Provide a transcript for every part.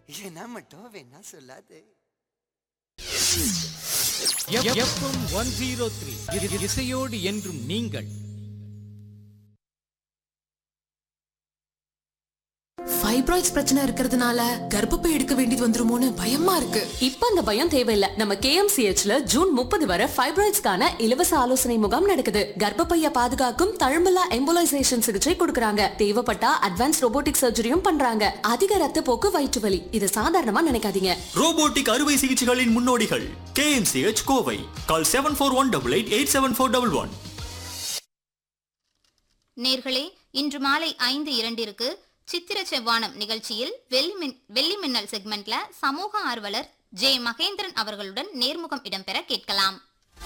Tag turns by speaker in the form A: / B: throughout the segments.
A: ஏன்னா மட்டும் வேணா சொல்லாது
B: எஃப்எம் ஒன் ஜீரோ த்ரீ இசையோடு என்றும் நீங்கள்
C: ஃபைப்ராய்ட்ஸ் பிரச்சனை இருக்கிறதுனால கர்ப்பப்பை எடுக்க வேண்டியது வந்துருமோன்னு பயமா இருக்கு
D: இப்ப அந்த பயம் தேவையில்ல நம்ம கேஎம்சிஹெச்ல ஜூன் முப்பது வரை ஃபைப்ராய்ட்ஸ்க்கான இலவச ஆலோசனை முகாம் நடக்குது கர்ப்பப்பைய பாதுகாக்கும் தழும்பலா எம்போலைசேஷன் சிகிச்சை கொடுக்கறாங்க தேவைப்பட்டா அட்வான்ஸ் ரோபோட்டிக் சர்ஜரியும் பண்றாங்க அதிக ரத்த போக்கு வயிற்று வலி இது சாதாரணமா நினைக்காதீங்க
E: ரோபோட்டிக் அறுவை சிகிச்சைகளின் முன்னோடிகள் KMCH Kovai call seven four one double eight eight seven four double one
F: நேர்களே இன்று மாலை ஐந்து இரண்டிற்கு சித்திர செவ்வானம் நிகழ்ச்சியில் வெள்ளி மின் வெள்ளி மின்னல் செக்மெண்ட்ல சமூக ஆர்வலர் ஜே மகேந்திரன் அவர்களுடன் நேர்முகம் இடம்பெற கேட்கலாம்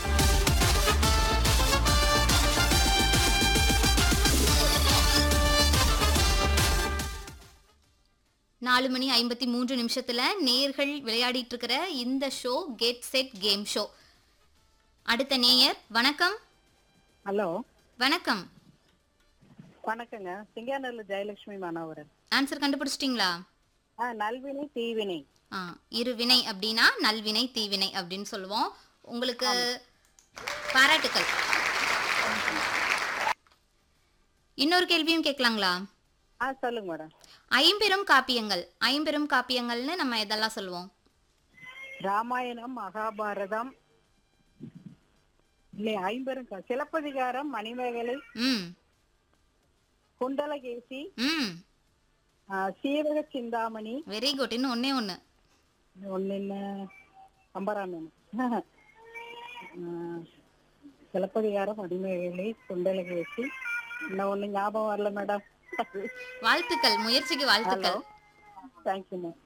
F: நாலு மணி ஐம்பத்தி மூன்று நிமிஷத்துல நேர்கள் விளையாடிட்டு இருக்கிற இந்த show get set game show அடுத்த நேயர் வணக்கம்
G: ஹலோ
F: வணக்கம்
G: வணக்கங்க சிங்கானூர்ல ஜெயலட்சுமி மாணவரன்
F: ஆன்சர் கண்டுபிடிச்சிட்டிங்களா
G: ஆ நல்வினை தீவினை
F: ஆ இரு வினை அப்படின்னா நல்வினை தீவினை அப்படின்னு சொல்லுவோம் உங்களுக்கு பாராட்டுக்கள் இன்னொரு கேள்வியும் கேட்கலாங்களா
G: ஆ சொல்லுங்க மேடம்
F: ஐம்பெரும் காப்பியங்கள் ஐம்பெரும் காப்பியங்கள்னு நம்ம இதெல்லாம் சொல்லுவோம்
G: ராமாயணம் மகாபாரதம் இல்லை ஐம்பெரும் க- சிலப்பதிகாரம் மணிமேகலை
F: ம்
G: குண்டலகேசி
F: ம்
G: ஆ, சீவக சிந்தாமணி
F: வெரி குட் இன்னும் ஒண்ணே ஒன்று
G: ஒன்னு என்ன கம்பராமன் சிலப்பதிகாரம் மணிமேகலை குண்டலகேசி இன்னும் ஒண்ணு ஞாபகம் வரல மேடம்
F: வாழ்த்துக்கள் முயற்சிக்கு வாழ்த்துக்கள்
G: தேங்க்யூ மேம்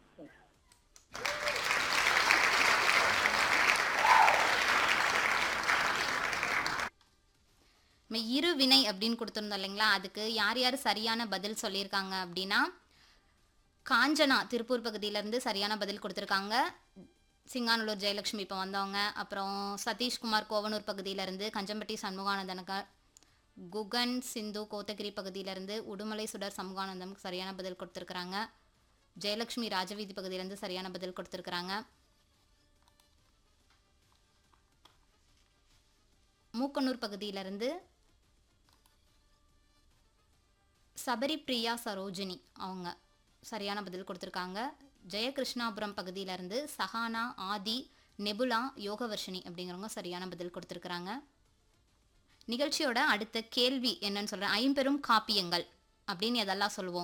F: நம்ம இரு வினை அப்படின்னு கொடுத்துருந்தோம் இல்லைங்களா அதுக்கு யார் யார் சரியான பதில் சொல்லியிருக்காங்க அப்படின்னா காஞ்சனா திருப்பூர் பகுதியிலேருந்து சரியான பதில் கொடுத்துருக்காங்க சிங்கானூர் ஜெயலட்சுமி இப்போ வந்தவங்க அப்புறம் சதீஷ்குமார் கோவனூர் பகுதியிலேருந்து கஞ்சம்பட்டி சண்முகானந்தனுக்கு குகன் சிந்து கோத்தகிரி பகுதியிலேருந்து உடுமலை சுடர் சண்முகானந்தம் சரியான பதில் கொடுத்துருக்குறாங்க ஜெயலட்சுமி ராஜவீதி பகுதியிலேருந்து சரியான பதில் கொடுத்துருக்குறாங்க மூக்கனூர் பகுதியிலேருந்து சபரி பிரியா சரோஜினி அவங்க சரியான பதில் கொடுத்துருக்காங்க ஜெயகிருஷ்ணாபுரம் பகுதியிலேருந்து சஹானா ஆதி நெபுலா யோகவர்ஷினி அப்படிங்கிறவங்க சரியான பதில் கொடுத்துருக்குறாங்க நிகழ்ச்சியோட அடுத்த கேள்வி என்னன்னு சொல்கிறேன் ஐம்பெரும் காப்பியங்கள் அப்படின்னு எதெல்லாம் சொல்லுவோம்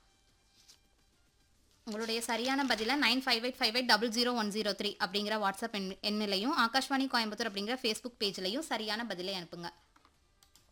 F: உங்களுடைய சரியான பதிலை nine five eight five eight double zero one zero three அப்படிங்கிற வாட்ஸ்அப் எண் எண்ணிலையும் ஆகாஷ்வாணி கோயம்புத்தூர் அப்படிங்கிற ஃபேஸ்புக் பேஜ்லையும் சரியான பதிலை அனுப்புங்க